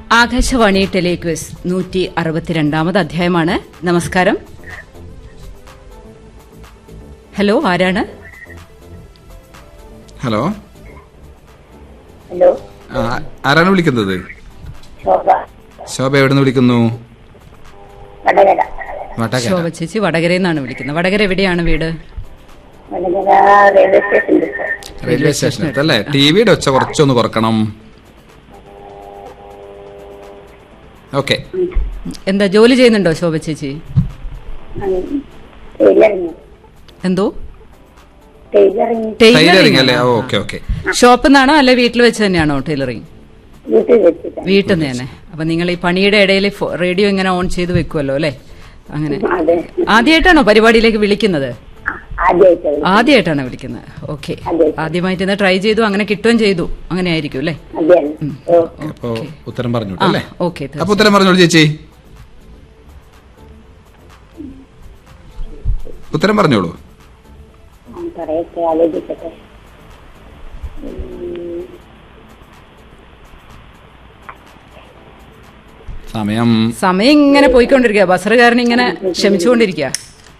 Akashvani telequiz നൂറ്റി അറുപത്തിരണ്ടാമത് അധ്യായമാണ് നമസ്കാരം ഹലോ ആരാണ് ഹലോ ഹലോ ആ, ആരാണ് വിളിക്കുന്നത് ശോഭ ശോഭ എവിടെ നിന്ന് വിളിക്കുന്നു വടകര വടകര ശോഭ ചേച്ചി വടകരയിൽ നിന്നാണ് വിളിക്കുന്നത് വടകര എവിടെയാണ് വീട് വടകര റെയിൽവേ സ്റ്റേഷൻ റെയിൽവേ സ്റ്റേഷനടുത്ത് അല്ലേ ടി വിയുടെ ഒച്ച കുറച്ചൊന്ന് കുറക്കണം ഓക്കെ എന്താ ജോലി ചെയ്യുന്നുണ്ടോ ശോഭ ചേച്ചി ടൈലറിങ് എന്തോ ടൈലറിങ് ടൈലറിംഗ് അല്ലേ ടൈലറിംഗ് ഓക്കെ ഓക്കെ ഷോപ്പിൽ നിന്നാണോ അല്ലെ വീട്ടിൽ വെച്ച് തന്നെയാണോ ടൈലറിംഗ് വീട്ടിൽ വെച്ചിട്ട് വീട്ടിൽ നിന്ന് തന്നെ അപ്പൊ നിങ്ങൾ ഈ പണിയുടെ ഇടയിൽ ഫോ- റേഡിയോ ഇങ്ങനെ ഓൺ ചെയ്ത് വെക്കുമല്ലോ അല്ലെ അങ്ങനെ അതെ ആദ്യമായിട്ടാണോ പരിപാടിയിലേക്ക് വിളിക്കുന്നത് ആദ്യമായിട്ട് ആദ്യമായിട്ടാണ് വിളിക്കുന്നത് ഓക്കെ അതെ. ആദ്യമായിട്ട് ഇന്ന് ട്രൈ ചെയ്തു അങ്ങനെ കിട്ടുകയും ചെയ്തു അങ്ങനെ ആയിരിക്കും അല്ലേ അതെ ഓ അപ്പോ ഉത്തരം പറഞ്ഞു ആ അല്ലേ ഓക്കെ അപ്പൊ ഉത്തരം പറഞ്ഞോളൂ ചേച്ചി ഉത്തരം പറഞ്ഞോളൂ ആ, പറയട്ടെ ആലോചിക്കട്ടെ സമയം സമയം ഇങ്ങനെ പോയിക്കൊണ്ടിരിക്കുക ബസറുകാരൻ ഇങ്ങനെ ക്ഷമിച്ചുകൊണ്ടിരിക്കുക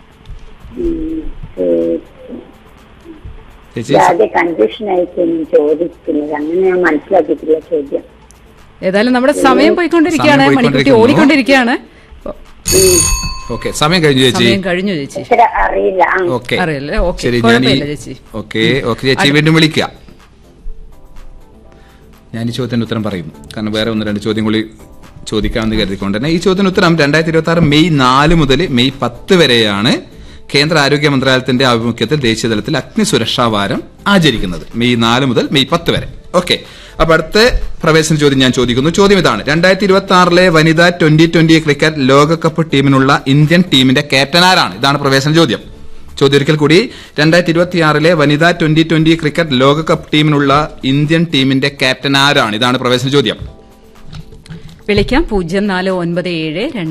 ചേച്ചി ആദ്യം കൺഫ്യൂഷൻ ആയിട്ട് ചോദിക്കുന്നത് അങ്ങനെ ഞാൻ മനസ്സിലാക്കിയിട്ടില്ല ചോദ്യം ഏതായാലും നമ്മുടെ സമയം പോയിക്കൊണ്ടിരിക്കുകയാണ് സമയം മണിക്കുട്ടി പോയിക്കൊണ്ടിരിക്കുന്നു. ഓടിക്കൊണ്ടിരിക്കുകയാണ് അപ്പൊ ഓക്കെ സമയം കഴിഞ്ഞു ചേച്ചി സമയം കഴിഞ്ഞു ചേച്ചി ഇത്ര അറിയില്ല ആ ഓക്കെ അറിയില്ല ഓക്കെ ശരി ഞാൻ കുഴപ്പമില്ല ചേച്ചി ഓക്കെ ഓക്കെ ചേച്ചി വീണ്ടും വിളിക്കുക ഞാൻ ഈ ചോദ്യത്തിന് ഉത്തരം പറയും കാരണം വേറെ ഒന്ന് രണ്ട് ചോദ്യം കൂടി ചോദിക്കാമെന്ന് കരുതിക്കൊണ്ട് തന്നെ ഈ ചോദ്യത്തിന് ഉത്തരം രണ്ടായിരത്തി ഇരുപത്തി ആറ് മെയ് നാല് മുതൽ മെയ് പത്ത് വരെയാണ് കേന്ദ്ര ആരോഗ്യ മന്ത്രാലയത്തിന്റെ ആഭിമുഖ്യത്തിൽ ദേശീയ തലത്തിൽ അഗ്നി സുരക്ഷാ വാരം ആചരിക്കുന്നത് മെയ് നാല് മുതൽ മെയ് പത്ത് വരെ ഓക്കെ അപ്പൊ അടുത്ത പ്രവേശന ചോദ്യം ഞാൻ ചോദിക്കുന്നു ചോദ്യം ഇതാണ് രണ്ടായിരത്തി ഇരുപത്തി ആറിലെ വനിതാ ട്വന്റി ട്വന്റി ക്രിക്കറ്റ് ലോകകപ്പ് ടീമിനുള്ള ഇന്ത്യൻ ടീമിന്റെ ക്യാപ്റ്റനാരാണ് ഇതാണ് പ്രവേശന ചോദ്യം ചോദ്യം ഒരിക്കൽ കൂടി രണ്ടായിരത്തി ഇരുപത്തിയാറിലെ വനിതാ ട്വന്റി ട്വന്റി ക്രിക്കറ്റ് ലോകകപ്പ് ടീമിനുള്ള ഇന്ത്യൻ ടീമിന്റെ ക്യാപ്റ്റൻ ആരാണ് ഇതാണ് പ്രവേശന ചോദ്യം വിളിക്കാം പൂജ്യം നാല് ഒൻപത് ഏഴ് രണ്ട്